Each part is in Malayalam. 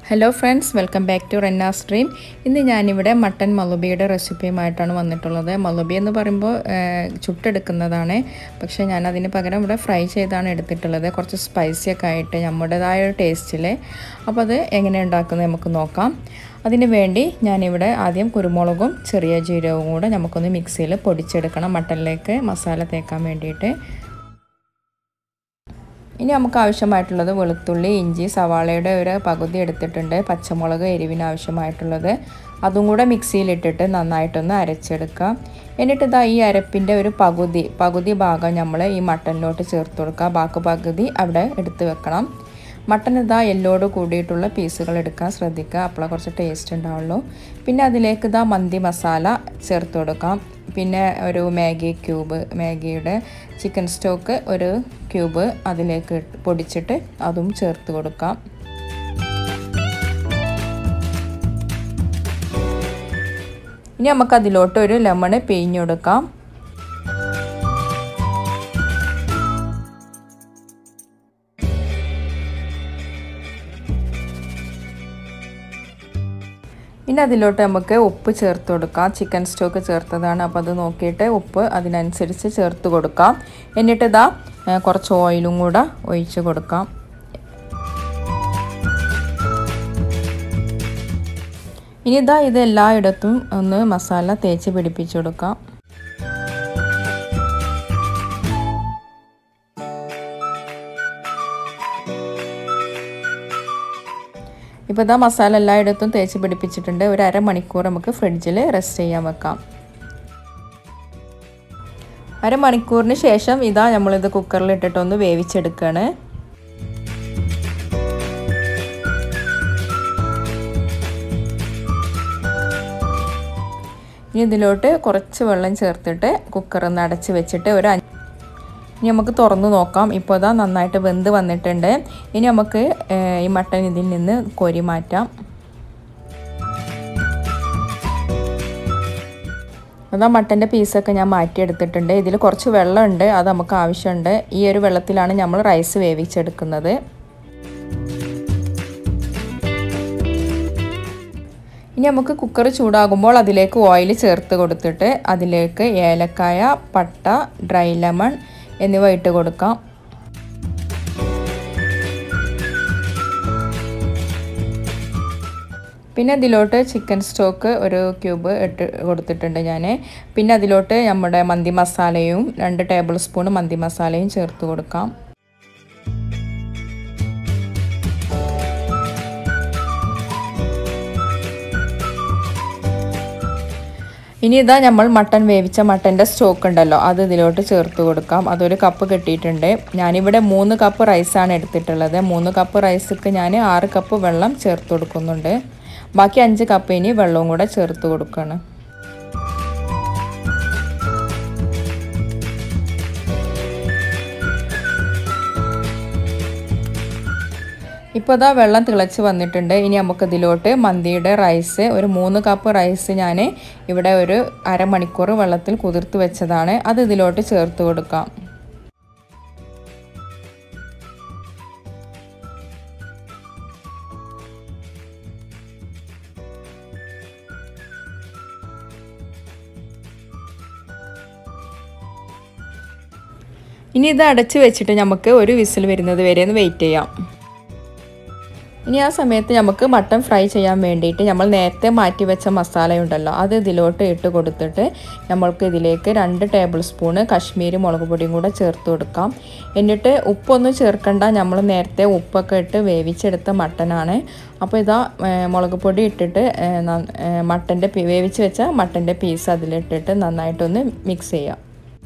hello friends welcome back to റെന്ന സ്ട്രീം ഇന്ന് ഞാനിവിടെ മട്ടൻ മലുബിയുടെ റെസിപ്പിയുമായിട്ടാണ് വന്നിട്ടുള്ളത് മലുബി എന്ന് പറയുമ്പോൾ ഏഹ്, ചുട്ടെടുക്കുന്നതാണ് പക്ഷേ ഞാൻ അതിന് പകരം ഇവിടെ ഫ്രൈ ചെയ്താണ് എടുത്തിട്ടുള്ളത് കുറച്ച് സ്പൈസി ഒക്കെ ആയിട്ട് നമ്മുടേതായ ഒരു ടേസ്റ്റിൽ അപ്പോൾ അത് എങ്ങനെ ഉണ്ടാക്കുന്നത് നമുക്ക് നോക്കാം അതിന് വേണ്ടി ഞാനിവിടെ ആദ്യം കുരുമുളകും ചെറിയ ജീരകവും കൂടെ നമുക്കൊന്ന് മിക്സിയിൽ പൊടിച്ചെടുക്കണം മട്ടനിലേക്ക് മസാല തേക്കാൻ വേണ്ടിയിട്ട് ഇനി നമുക്ക് ആവശ്യമായിട്ടുള്ളത് വെളുത്തുള്ളി ഇഞ്ചി സവാളയുടെ ഒരു പകുതി എടുത്തിട്ടുണ്ട് പച്ചമുളക് എരിവിന് ആവശ്യമായിട്ടുള്ളത് അതും കൂടെ മിക്സിയിലിട്ടിട്ട് നന്നായിട്ടൊന്ന് അരച്ചെടുക്കുക എന്നിട്ട് ഇതാ ഈ അരപ്പിൻ്റെ ഒരു പകുതി പകുതി ഭാഗം നമ്മൾ ഈ മട്ടനിലോട്ട് ചേർത്ത് കൊടുക്കുക ബാക്കി പകുതി അവിടെ എടുത്ത് വെക്കണം മട്ടൻ ഇതാ എല്ലോട് കൂടിയിട്ടുള്ള പീസുകൾ എടുക്കാൻ ശ്രദ്ധിക്കുക അപ്പോഴേ കുറച്ച് ടേസ്റ്റ് ഉണ്ടാവുള്ളൂ പിന്നെ അതിലേക്ക് ഇതാ മന്തി മസാല ചേർത്ത് കൊടുക്കാം പിന്നെ ഒരു മാഗി ക്യൂബ് മാഗിയുടെ ചിക്കൻ സ്റ്റോക്ക് ഒരു ക്യൂബ് അതിലേക്ക് ഇട്ട് പൊടിച്ചിട്ട് അതും ചേർത്ത് കൊടുക്കാം ഇനി നമുക്ക് അതിലോട്ട് ഒരു ലെമണ് പിഴിഞ്ഞു കൊടുക്കാം ഇനി അതിലോട്ട് നമുക്ക് ഉപ്പ് ചേർത്ത് കൊടുക്കാം ചിക്കൻ സ്റ്റോക്ക് ചേർത്തതാണ് അപ്പോൾ അത് നോക്കിയിട്ട് ഉപ്പ് അതിനനുസരിച്ച് ചേർത്ത് കൊടുക്കാം എന്നിട്ട് ഇതാ ഏ, കുറച്ച് ഓയിലും കൂടെ ഒഴിച്ച് കൊടുക്കാം ഇനി ഇതാ ഇത് എല്ലായിടത്തും ഒന്ന് മസാല തേച്ച് പിടിപ്പിച്ച് കൊടുക്കാം ഇപ്പോൾ ഇതാ മസാല എല്ലായിടത്തും തേച്ച് പിടിപ്പിച്ചിട്ടുണ്ട് ഒരു അരമണിക്കൂർ നമുക്ക് ഫ്രിഡ്ജിൽ റെസ്റ്റ് ചെയ്യാൻ വെക്കാം അരമണിക്കൂറിന് ശേഷം ഇതാ നമ്മളിത് കുക്കറിൽ ഇട്ടിട്ടൊന്ന് വേവിച്ചെടുക്കുകയാണ് ഇനി ഇതിലോട്ട് കുറച്ച് വെള്ളം ചേർത്തിട്ട് കുക്കർ ഒന്ന് അടച്ച് വെച്ചിട്ട് ഒരു അഞ്ച് ഇനി നമുക്ക് തുറന്ന് നോക്കാം ഇപ്പോൾ ഇതാ നന്നായിട്ട് വെന്ത് വന്നിട്ടുണ്ട് ഇനി നമുക്ക് ഏഹ്, ഈ മട്ടൻ ഇതിൽ നിന്ന് കോരി മാറ്റാം അതാ മട്ടൻ്റെ പീസൊക്കെ ഞാൻ മാറ്റിയെടുത്തിട്ടുണ്ട് ഇതിൽ കുറച്ച് വെള്ളമുണ്ട് അത് നമുക്ക് ആവശ്യമുണ്ട് ഈ ഒരു വെള്ളത്തിലാണ് നമ്മൾ റൈസ് വേവിച്ചെടുക്കുന്നത് ഇനി നമുക്ക് കുക്കർ ചൂടാകുമ്പോൾ അതിലേക്ക് ഓയിൽ ചേർത്ത് കൊടുത്തിട്ട് അതിലേക്ക് ഏലക്കായ പട്ട ഡ്രൈ ലെമൺ എന്നിവ ഇട്ട് കൊടുക്കാം പിന്നെ അതിലോട്ട് ചിക്കൻ സ്റ്റോക്ക് ഒരു ക്യൂബ് ഇട്ട് കൊടുത്തിട്ടുണ്ട് ഞാൻ പിന്നെ അതിലോട്ട് നമ്മുടെ മന്തി മസാലയും രണ്ട് ടേബിൾ സ്പൂൺ മന്തി മസാലയും ചേർത്ത് കൊടുക്കാം ഇനി ഇതാ നമ്മൾ മട്ടൻ വേവിച്ച മട്ടൻ്റെ സ്റ്റോക്ക് ഉണ്ടല്ലോ അത് ഇതിലോട്ട് ചേർത്ത് കൊടുക്കാം അതൊരു കപ്പ് കിട്ടിയിട്ടുണ്ട് ഞാനിവിടെ മൂന്ന് കപ്പ് റൈസാണ് എടുത്തിട്ടുള്ളത് മൂന്ന് കപ്പ് റൈസിക്ക് ഞാൻ ആറ് കപ്പ് വെള്ളം ചേർത്ത് കൊടുക്കുന്നുണ്ട് ബാക്കി അഞ്ച് കപ്പ് ഇനി വെള്ളവും കൂടെ ചേർത്ത് കൊടുക്കുകയാണ് ഇപ്പോൾ ഇതാ വെള്ളം തിളച്ച് വന്നിട്ടുണ്ട് ഇനി നമുക്ക് ഇതിലോട്ട് മന്തിയുടെ റൈസ് ഒരു മൂന്ന് കപ്പ് റൈസ് ഞാൻ ഇവിടെ ഒരു അരമണിക്കൂർ വെള്ളത്തിൽ കുതിർത്ത് വെച്ചതാണ് അത് ഇതിലോട്ട് ചേർത്ത് കൊടുക്കാം ഇനി ഇത് അടച്ച് വെച്ചിട്ട് നമുക്ക് ഒരു വിസിൽ വരുന്നത് വരെ ഒന്ന് വെയിറ്റ് ചെയ്യാം ഇനി ആ സമയത്ത് നമുക്ക് മട്ടൻ ഫ്രൈ ചെയ്യാൻ വേണ്ടിയിട്ട് നമ്മൾ നേരത്തെ മാറ്റി വെച്ച മസാല ഉണ്ടല്ലോ അത് ഇതിലോട്ട് ഇട്ട് കൊടുത്തിട്ട് നമ്മൾക്ക് ഇതിലേക്ക് രണ്ട് ടേബിൾ സ്പൂണ് കശ്മീരി മുളക് പൊടിയും കൂടെ ചേർത്ത് കൊടുക്കാം എന്നിട്ട് ഉപ്പൊന്നും ചേർക്കണ്ട നമ്മൾ നേരത്തെ ഉപ്പൊക്കെ ഇട്ട് വേവിച്ചെടുത്ത മട്ടനാണ് അപ്പോൾ ഇതാ ഏ, മുളക് പൊടി ഇട്ടിട്ട് ഏ, ന- ഏ, മട്ടൻ്റെ പീ- വേവിച്ച് വെച്ച മട്ടൻ്റെ പീസ് അതിലിട്ടിട്ട് നന്നായിട്ടൊന്ന് മിക്സ് ചെയ്യാം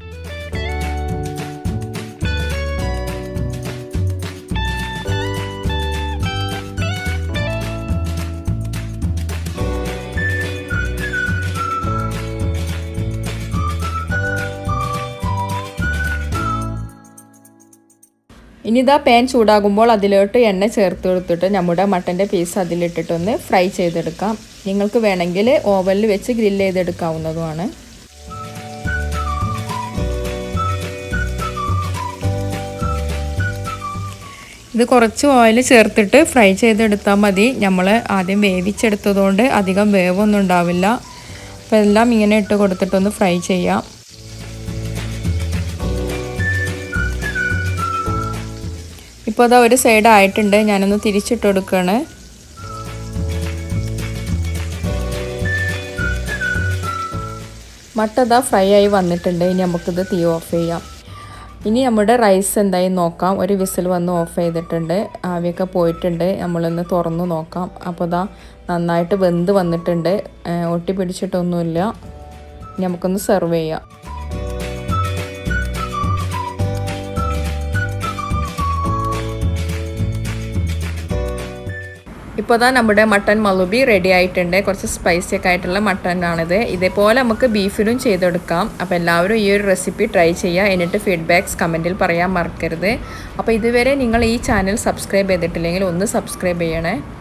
ഇനി ഇതാ പാൻ ചൂടാകുമ്പോൾ അതിലോട്ട് എണ്ണ ചേർത്ത് കൊടുത്തിട്ട് നമ്മുടെ മട്ടൻ്റെ പീസ് അതിലിട്ടിട്ടൊന്ന് ഫ്രൈ ചെയ്തെടുക്കാം നിങ്ങൾക്ക് വേണമെങ്കിൽ ഓവനിൽ വെച്ച് ഗ്രില്ല് ചെയ്തെടുക്കാവുന്നതുമാണ് ഇത് കുറച്ച് ഓയിൽ ചേർത്തിട്ട് ഫ്രൈ ചെയ്തെടുത്താൽ മതി നമ്മൾ ആദ്യം വേവിച്ചെടുത്തതുകൊണ്ട് അധികം വേവൊന്നും ഉണ്ടാവില്ല അപ്പോൾ എല്ലാം ഇങ്ങനെ ഇട്ട് കൊടുത്തിട്ടൊന്ന് ഫ്രൈ ചെയ്യാം ഇപ്പോൾ അതാ ഒരു സൈഡ് ആയിട്ടുണ്ട് ഞാനൊന്ന് തിരിച്ചിട്ട് കൊടുക്കുകയാണ് മട്ട ഇതാ ഫ്രൈ ആയി വന്നിട്ടുണ്ട് ഇനി നമുക്കിത് തീ ഓഫ് ചെയ്യാം ഇനി നമ്മുടെ റൈസ് എന്തായി നോക്കാം ഒരു വിസിൽ വന്ന് ഓഫ് ചെയ്തിട്ടുണ്ട് ആവിയൊക്കെ പോയിട്ടുണ്ട് നമ്മളൊന്ന് തുറന്ന് നോക്കാം അപ്പോൾ ഇതാ നന്നായിട്ട് വെന്ത് വന്നിട്ടുണ്ട് ഒട്ടി പിടിച്ചിട്ടൊന്നുമില്ല ഇനി നമുക്കൊന്ന് സെർവ് ചെയ്യാം ഇപ്പോൾ தான் നമ്മുടെ മട്ടൻ മലുബി റെഡി ആയിട്ടുണ്ട് കുറച്ച് സ്പൈസി ഒക്കെ ആയിട്ടുള്ള മട്ടനാണിത് ഇതേപോലെ നമുക്ക് ബീഫിലും ചെയ്തെടുക്കാം അപ്പോൾ എല്ലാവരും ഈ ഒരു റെസിപ്പി ട്രൈ ചെയ്യുക എന്നിട്ട് ഫീഡ്ബാക്ക്സ് കമൻറ്റിൽ പറയാൻ മറക്കരുത് അപ്പോൾ ഇതുവരെ നിങ്ങൾ ഈ ചാനൽ സബ്സ്ക്രൈബ് ചെയ്തിട്ടില്ലെങ്കിൽ ഒന്ന് സബ്സ്ക്രൈബ് ചെയ്യണേ